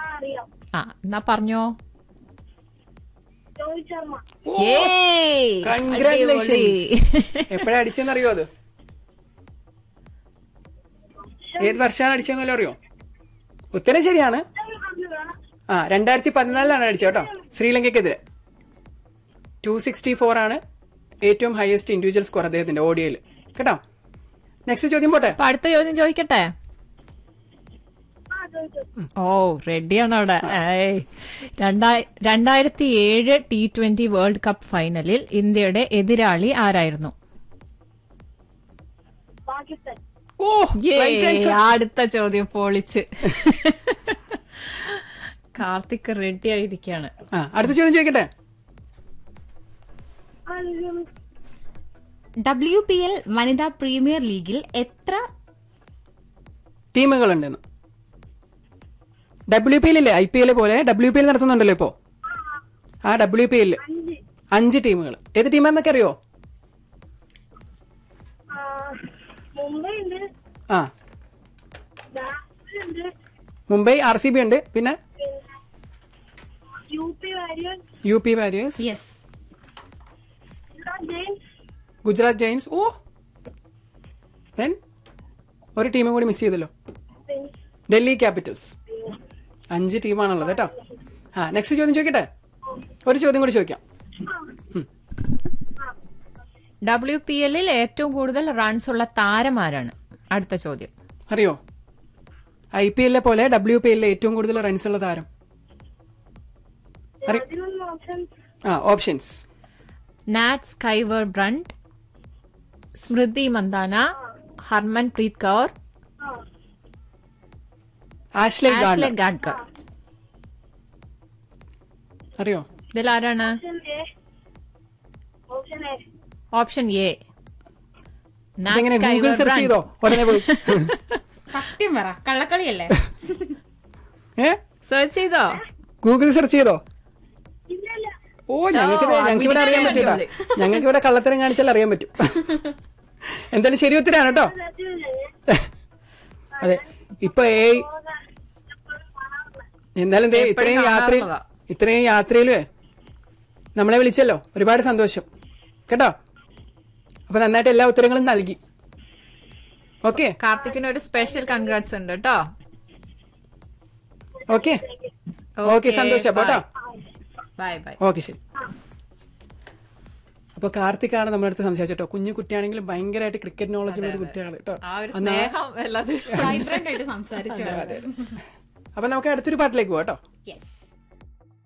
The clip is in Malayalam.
ആ അറിയാം ആ എന്നാ പറഞ്ഞോ രോഹിത് ശർമ്മ ഓ ഏയ്! കൺഗ്രാറ്റുലേഷൻസ് എപ്പോഴാ അടിച്ചെന്ന് അറിയോ അത് ഏത് വർഷമാണ് അടിച്ചതെന്നല്ലോ അറിയോ ഉത്തരം ശരിയാണ് ആ രണ്ടായിരത്തി പതിനാലിലാണ് അടിച്ചത് കേട്ടോ ശ്രീലങ്കയ്ക്കെതിരെ ടു സിക്സ്റ്റി ഫോർ ആണ് ഏറ്റവും ഹയസ്റ്റ് ഇൻഡിവിജ്വൽ സ്കോർ അദ്ദേഹത്തിന്റെ ഓഡിയോയിൽ കേട്ടോ നെക്സ്റ്റ് ചോദ്യം പോട്ടെ അപ്പൊ അടുത്ത ചോദ്യം ചോദിക്കട്ടെ ആ ചോദിച്ചു ഓ റെഡിയാണ് അവിടെ ഏയ്. രണ്ടായി- രണ്ടായിരത്തി ഏഴ് ടി ട്വന്റി വേൾഡ് കപ്പ് ഫൈനലിൽ ഇന്ത്യയുടെ എതിരാളി ആരായിരുന്നു പാകിസ്ഥാൻ ഓ right ഏയ്, answer. അടുത്ത ചോദ്യം പൊളിച്ച് കാർത്തിക് റെഡി ആയിരിക്കാണ് ആ അടുത്ത ചോദ്യം ചോദിക്കട്ടെ ആ ചോദിച്ചു. ഡബ്ല്യു പി എൽ വനിതാ പ്രീമിയർ ലീഗിൽ എത്ര ടീമുകളുണ്ടെന്ന് ഡബ്ല്യു പി എല്ലില്ലേ ഐ പി എൽ പോലെ ഡബ്ല്യു പി എൽ നടത്തുന്നുണ്ടല്ലോ ഇപ്പോ ആ ഡബ്ല്യു പി എല്ലിൽ അഞ്ച് അഞ്ച് ടീമുകൾ ഏത് ടീമാന്നൊക്കെ അറിയോ ആ, മുംബൈ ഉണ്ട് ആ ബാംഗ്ലൂർ ഉണ്ട് മുംബൈ ആർ സി ബി ഉണ്ട് പിന്നെ പിന്നെ U P warriors U P warriors yes James Gujarat giants oh then ഒരു ടീമും കൂടി മിസ് ചെയ്തല്ലോ പിന്നെ ഡൽഹി ക്യാപിറ്റൽസ് അഞ്ച് ടീമാണുള്ളത് കേട്ടോ ആ നെക്സ്റ്റ് ചോദ്യം ചോദിക്കട്ടെ ഒരു ചോദ്യം കൂടി ചോദിക്കാം ഡബ്ല്യു പി എല്ലിൽ ഏറ്റവും കൂടുതൽ റൺസ് ഉള്ള താരം ആരാണ് അടുത്ത ചോദ്യം അറിയോ ഐ പി എല്ലിലെ പോലെ ഡബ്ല്യു പി എല്ലിലെ ഏറ്റവും കൂടുതൽ റൺസ് ഉള്ള താരം അറി അതിനൊന്നും ഓപ്ഷൻ ആ options Nat Sciver Brunt Smriti Mandhana Harmanpreet Kaur ആ ആഷ്ലെ ആഷ്ലെ ഗാർഡർ ഗാഡ്കർ അറിയോ ഇതിൽ ആരാണ് option A option A option A ഇതെങ്ങനെ ഗൂഗിൾ സെർച്ച് ചെയ്തോ ഉടനെ പോയി സത്യം പറ കള്ളക്കളിയല്ലേ ഏ സെർച്ച് ചെയ്തോ ഗൂഗിൾ സെർച്ച് ചെയ്തോ ഇല്ല ഇല്ല ഓ ഞങ്ങൾക്ക് ഞങ്ങൾക്ക് ഇവിടെ അറിയാൻ പറ്റൂട്ടാ ഞങ്ങൾക്ക് ഇവിടെ കള്ളത്തരം കാണിച്ചാൽ അറിയാൻ പറ്റും എന്തായാലും ശരി ഉത്തരാണ് കേട്ടോ സത്യമില്ല അതെ ഇപ്പൊ ഏ എന്നാലും ദേ ഇത്രയും എപ്പഴും യാത്ര കാണാറുള്ളതാ. ഇത്രയും യാത്രയിലേ നമ്മളെ വിളിച്ചല്ലോ ഒരുപാട് സന്തോഷം കേട്ടോ അപ്പൊ നന്നായിട്ട് എല്ലാ ഉത്തരങ്ങളും നൽകി ഓക്കെ കാർത്തിക്കിന് ഒരു സ്പെഷ്യൽ കൺഗ്രാറ്റ്സ് ഉണ്ട് കേട്ടോ ഓക്കെ ഓക്കെ സന്തോഷം അപ്പൊ കേട്ടോ ബൈ ബൈ ഓക്കെ ശരി അപ്പൊ കാർത്തിക്കാണ് നമ്മുടെ അടുത്ത് സംസാരിച്ചോ കുഞ്ഞു കുട്ടിയാണെങ്കിലും ഭയങ്കരമായിട്ട് ക്രിക്കറ്റ് നോളജ് ഉള്ള ഒരു കുട്ടിയാണ് കേട്ടോ ആ ഒരു സ്നേഹം എല്ലാത്തിനും വൈബ്രന്റ് ആയിട്ട് സംസാരിച്ചു അപ്പൊ നമുക്ക് അടുത്തൊരു പാട്ടിലേക്ക് പോകാം കേട്ടോ